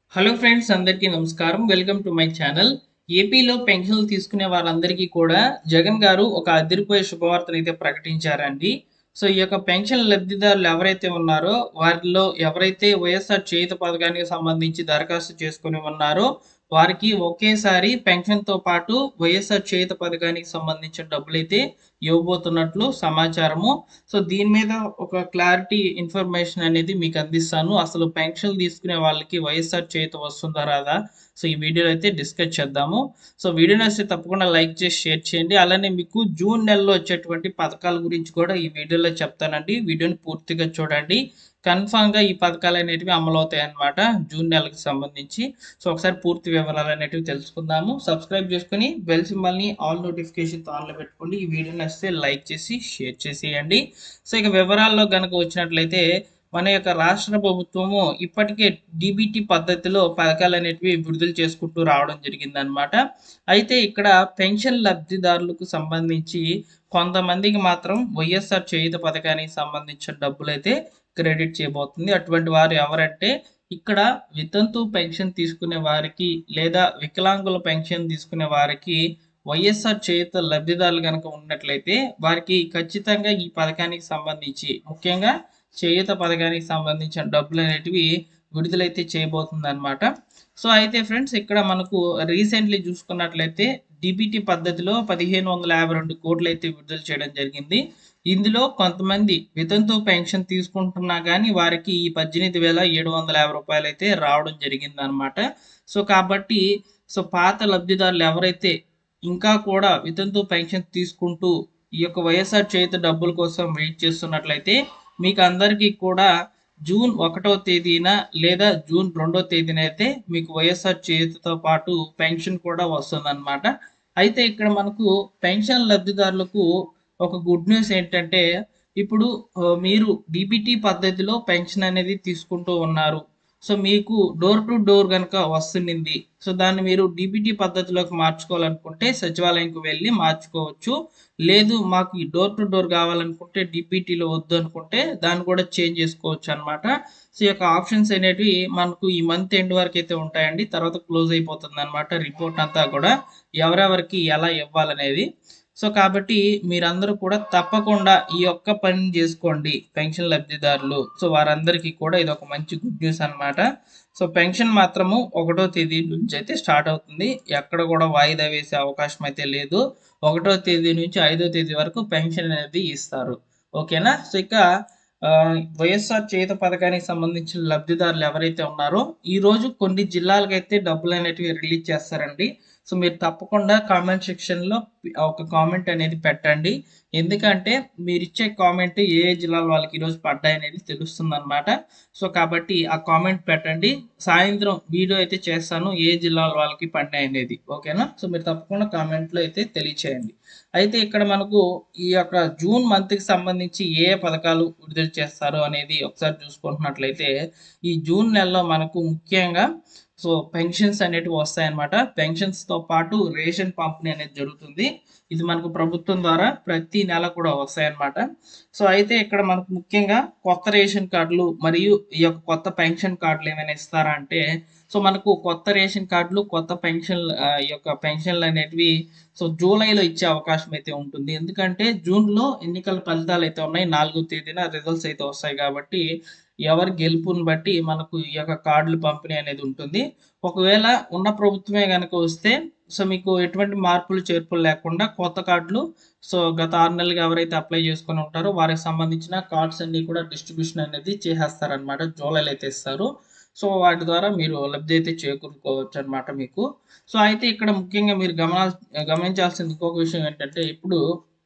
hello friends అందరికీ నమస్కారం welcome to my channel ఏపీలో పెన్షన్లు తీసుకునే వారందరికీ కూడా జగన్ గారు ఒక అదిరిపోయే శుభవార్తను అయితే ప్రకటించారండి సో ఈ యొక్క పెన్షన్ లబ్ధిదారులు ఎవరైతే ఉన్నారో వారిలో ఎవరైతే వైఎస్ఆర్ చేయుత పథకానికి సంబంధించి దరఖాస్తు చేసుకుని ఉన్నారో వారికి ఒకేసారి పెన్షన్ తో పాటు వైఎస్ఆర్ చేయుత పథకానికి సంబంధించిన డబ్బులు అయితే ఇవ్వబోతున్నట్లు సమాచారము సో దీని మీద ఒక క్లారిటీ ఇన్ఫర్మేషన్ అనేది మీకు అందిస్తాను అసలు పెన్షన్ తీసుకునే వాళ్ళకి వైఎస్ఆర్ చేయుత వస్తుందా రాదా సో ఈ వీడియోలో అయితే డిస్కస్ చేద్దాము సో వీడియో నచ్చితే తప్పకుండా లైక్ చేసి షేర్ చేయండి అలానే మీకు జూన్ నెలలో వచ్చేటువంటి పథకాల గురించి కూడా ఈ వీడియోలో చెప్తానండి వీడియోని పూర్తిగా చూడండి కన్ఫామ్ గా ఈ పథకాలు అనేటివి అమలు అవుతాయి అన్నమాట జూన్ నెలకు సంబంధించి సో ఒకసారి పూర్తి వివరాలు అనేటివి తెలుసుకుందాము సబ్స్క్రైబ్ చేసుకుని బెల్ సింబల్ ని ఆల్ నోటిఫికేషన్ ఆన్ లో పెట్టుకోండి ఈ వీడియో నచ్చితే లైక్ చేసి షేర్ చేసేయండి సో ఇక వివరాల్లో గనక వచ్చినట్లయితే మన యొక్క రాష్ట్ర ప్రభుత్వము ఇప్పటికే డిబిటి పద్ధతిలో పథకాలు అనేటివి విడుదల చేసుకుంటూ రావడం జరిగిందనమాట అయితే ఇక్కడ పెన్షన్ లబ్ధిదారులకు సంబంధించి కొంతమందికి మాత్రం వైఎస్ఆర్ చేయుత పథకానికి సంబంధించిన డబ్బులు అయితే క్రెడిట్ చేయబోతుంది అటువంటి వారు ఎవరంటే ఇక్కడ వితంతు పెన్షన్ తీసుకునే వారికి లేదా వికలాంగుల పెన్షన్ తీసుకునే వారికి వైఎస్ఆర్ చేయుత లబ్ధిదారులు కనుక ఉన్నట్లయితే వారికి ఖచ్చితంగా ఈ పథకానికి సంబంధించి ముఖ్యంగా చేయుత పథకానికి సంబంధించిన డబ్బులు అనేటివి విడుదలైతే చేయబోతుంది అనమాట సో అయితే ఫ్రెండ్స్ ఇక్కడ మనకు రీసెంట్లీ చూసుకున్నట్లయితే డిబిటి పద్ధతిలో పదిహేను వందల యాభై రెండు కోట్లు అయితే విడుదల చేయడం జరిగింది ఇందులో కొంతమంది వితంతు పెన్షన్ తీసుకుంటున్నా కానీ వారికి ఈ పద్దెనిమిది వేల ఏడు వందల యాభై రూపాయలు అయితే రావడం జరిగింది అనమాట సో కాబట్టి సో పాత లబ్ధిదారులు ఎవరైతే ఇంకా కూడా వితంతు పెన్షన్ తీసుకుంటూ ఈ యొక్క వైఎస్ఆర్ చేత డబ్బుల కోసం వెయిట్ చేస్తున్నట్లయితే మీకు అందరికీ కూడా జూన్ ఒకటో తేదీన లేదా జూన్ రెండో తేదీన అయితే మీకు వైఎస్ఆర్ చేతితో పాటు పెన్షన్ కూడా వస్తుందన్నమాట అయితే ఇక్కడ మనకు పెన్షన్ లబ్ధిదారులకు ఒక గుడ్ న్యూస్ ఏంటంటే ఇప్పుడు ఆ, మీరు డిబిటీ పద్ధతిలో పెన్షన్ అనేది తీసుకుంటూ ఉన్నారు సో మీకు డోర్ టు డోర్ కనుక వస్తుంది సో దాన్ని మీరు డిబిటీ పద్ధతిలోకి మార్చుకోవాలనుకుంటే సచివాలయంకి వెళ్ళి మార్చుకోవచ్చు లేదు మాకు ఈ డోర్ టు డోర్ కావాలనుకుంటే డిబిటీలో వద్దు అనుకుంటే దాన్ని కూడా చేంజ్ చేసుకోవచ్చు అనమాట సో ఈ యొక్క ఆప్షన్స్ అనేటివి మనకు ఈ మంత్ ఎండ్ వరకు అయితే ఉంటాయండి తర్వాత క్లోజ్ అయిపోతుంది అనమాట రిపోర్ట్ అంతా కూడా ఎవరెవరికి ఎలా ఇవ్వాలనేది సో కాబట్టి మీరందరూ కూడా తప్పకుండా ఈ యొక్క పని చేసుకోండి పెన్షన్ లబ్ధిదారులు సో వారందరికీ కూడా ఇది ఒక మంచి గుడ్ న్యూస్ అన్నమాట సో పెన్షన్ మాత్రము ఒకటో తేదీ నుంచి అయితే స్టార్ట్ అవుతుంది ఎక్కడ కూడా వాయిదా వేసే అవకాశం అయితే లేదు ఒకటో తేదీ నుంచి ఐదో తేదీ వరకు పెన్షన్ అనేది ఇస్తారు ఓకేనా సో ఇక ఆ, వైఎస్ఆర్ చేత పథకానికి సంబంధించిన లబ్ధిదారులు ఎవరైతే ఉన్నారో ఈ రోజు కొన్ని జిల్లాలకైతే డబ్బులు అనేటివి రిలీజ్ చేస్తారండి సో మీరు తప్పకుండా కామెంట్ సెక్షన్లో ఒక కామెంట్ అనేది పెట్టండి ఎందుకంటే మీరు ఇచ్చే కామెంట్ ఏ ఏ జిల్లాల వాళ్ళకి ఈరోజు పడ్డాయి అనేది తెలుస్తుంది అనమాట సో కాబట్టి ఆ కామెంట్ పెట్టండి సాయంత్రం వీడియో అయితే చేస్తాను ఏ జిల్లాల వాళ్ళకి పడ్డాయి అనేది ఓకేనా సో మీరు తప్పకుండా కామెంట్లో అయితే తెలియచేయండి అయితే ఇక్కడ మనకు ఈ యొక్క జూన్ మంత్ కి సంబంధించి ఏ ఏ పథకాలు విడుదల చేస్తారు అనేది ఒకసారి చూసుకుంటున్నట్లయితే ఈ జూన్ నెలలో మనకు ముఖ్యంగా సో పెన్షన్స్ అనేటివి వస్తాయన్నమాట పెన్షన్స్ తో పాటు రేషన్ పంపిణీ అనేది జరుగుతుంది ఇది మనకు ప్రభుత్వం ద్వారా ప్రతి నెల కూడా వస్తాయన్నమాట సో అయితే ఇక్కడ మనకు ముఖ్యంగా కొత్త రేషన్ కార్డులు మరియు ఈ యొక్క కొత్త పెన్షన్ కార్డులు ఏమైనా ఇస్తారా అంటే సో మనకు కొత్త రేషన్ కార్డులు కొత్త పెన్షన్ ఈ యొక్క పెన్షన్లు అనేటివి సో జూలైలో ఇచ్చే అవకాశం అయితే ఉంటుంది ఎందుకంటే జూన్లో ఎన్నికల ఫలితాలు అయితే ఉన్నాయి నాలుగో తేదీన రిజల్ట్స్ అయితే వస్తాయి కాబట్టి ఎవరి గెలుపుని బట్టి మనకు ఈ యొక్క కార్డులు పంపిణీ అనేది ఉంటుంది ఒకవేళ ఉన్న ప్రభుత్వమే కనుక వస్తే సో మీకు ఎటువంటి మార్పులు చేర్పులు లేకుండా కొత్త కార్డులు సో గత ఆరు నెలలుగా ఎవరైతే అప్లై చేసుకొని ఉంటారో వారికి సంబంధించిన కార్డ్స్ అన్ని కూడా డిస్ట్రిబ్యూషన్ అనేది చేసేస్తారనమాట జూలైలో అయితే ఇస్తారు సో వాటి ద్వారా మీరు లబ్ధి అయితే చేకూరుకోవచ్చు అనమాట మీకు సో అయితే ఇక్కడ ముఖ్యంగా మీరు గమనా గమనించాల్సిన ఇంకొక విషయం ఏంటంటే ఇప్పుడు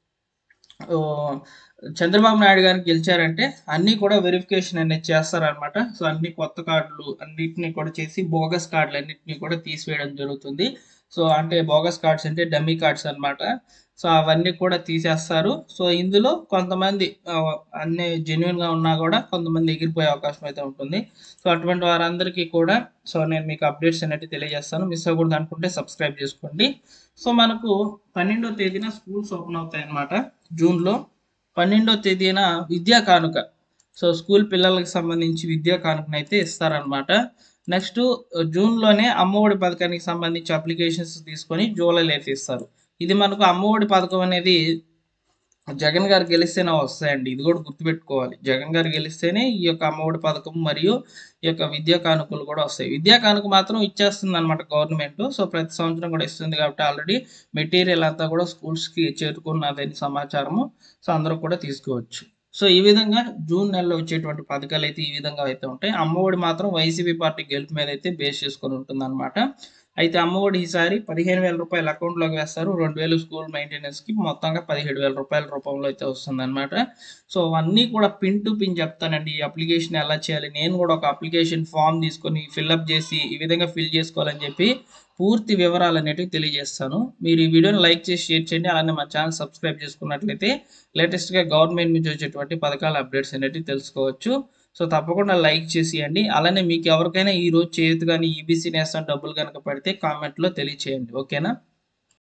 ఓ, చంద్రబాబు నాయుడు గారికి గెలిచారంటే అన్ని కూడా వెరిఫికేషన్ అనేది చేస్తారనమాట సో అన్ని కొత్త కార్డులు అన్నిటిని కూడా చేసి బోగస్ కార్డులు అన్నిటిని కూడా తీసివేయడం జరుగుతుంది సో అంటే బోగస్ కార్డ్స్ అంటే డమ్మీ కార్డ్స్ అన్నమాట సో అవన్నీ కూడా తీసేస్తారు సో ఇందులో కొంతమంది ఆ, అన్ని జెన్యున్ గా ఉన్నా కూడా కొంతమంది ఎగిరిపోయే అవకాశం అయితే ఉంటుంది సో అటువంటి వారందరికీ కూడా సో నేను మీకు అప్డేట్స్ అనేవి తెలియజేస్తాను మిస్ అవ్వకూడదు అనుకుంటే సబ్స్క్రైబ్ చేసుకోండి సో మనకు పన్నెండో తేదీన స్కూల్స్ ఓపెన్ అవుతాయి అన్నమాట జూన్లో పన్నెండో తేదీన విద్యా కానుక సో స్కూల్ పిల్లలకు సంబంధించి విద్యా కానుకను అయితే ఇస్తారనమాట నెక్స్ట్ జూన్లోనే అమ్మఒడి పథకానికి సంబంధించి అప్లికేషన్స్ తీసుకొని జూలైలో అయితే ఇస్తారు ఇది మనకు అమ్మఒడి పథకం అనేది జగన్ గారు గెలిస్తేనే వస్తాయండి ఇది కూడా గుర్తుపెట్టుకోవాలి జగన్ గారు గెలిస్తేనే ఈ యొక్క అమ్మఒడి పథకం మరియు ఈ యొక్క విద్యా కానుకలు కూడా వస్తాయి విద్యా కానుక మాత్రం ఇచ్చేస్తుంది అనమాట గవర్నమెంట్ సో ప్రతి సంవత్సరం కూడా ఇస్తుంది కాబట్టి ఆల్రెడీ మెటీరియల్ అంతా కూడా స్కూల్స్కి చేరుకున్నదని సమాచారము సో అందరూ కూడా తీసుకోవచ్చు సో ఈ విధంగా జూన్ నెలలో వచ్చేటువంటి పథకాలు అయితే ఈ విధంగా అయితే ఉంటాయి అమ్మఒడి మాత్రం వైసీపీ పార్టీ గెలుపు మీద అయితే బేస్ చేసుకొని ఉంటుంది అయితే అమ్మఒడి ఈసారి పదిహేను వేల రూపాయలు అకౌంట్లోకి వేస్తారు రెండు వేలు స్కూల్ మెయింటెనెన్స్కి మొత్తంగా పదిహేడు వేల రూపాయల రూపంలో అయితే వస్తుందన్నమాట సో అన్నీ కూడా పిన్ టు పిన్ చెప్తానండి ఈ అప్లికేషన్ ఎలా చేయాలి నేను కూడా ఒక అప్లికేషన్ ఫామ్ తీసుకొని ఫిల్అప్ చేసి ఈ విధంగా ఫిల్ చేసుకోవాలని చెప్పి పూర్తి వివరాలు అనేటివి తెలియజేస్తాను మీరు ఈ వీడియోని లైక్ చేసి షేర్ చేయండి అలానే మా ఛానల్ సబ్స్క్రైబ్ చేసుకున్నట్లయితే లేటెస్ట్గా గవర్నమెంట్ నుంచి వచ్చేటువంటి పథకాల అప్డేట్స్ అనేటివి తెలుసుకోవచ్చు సో తప్పకుండా లైక్ చేసేయండి అలానే మీకు ఎవరికైనా ఈ రోజు చేతి కానీ ఈబీసీ నేస్తం డబ్బులు కనుక పడితే కామెంట్లో తెలియచేయండి ఓకేనా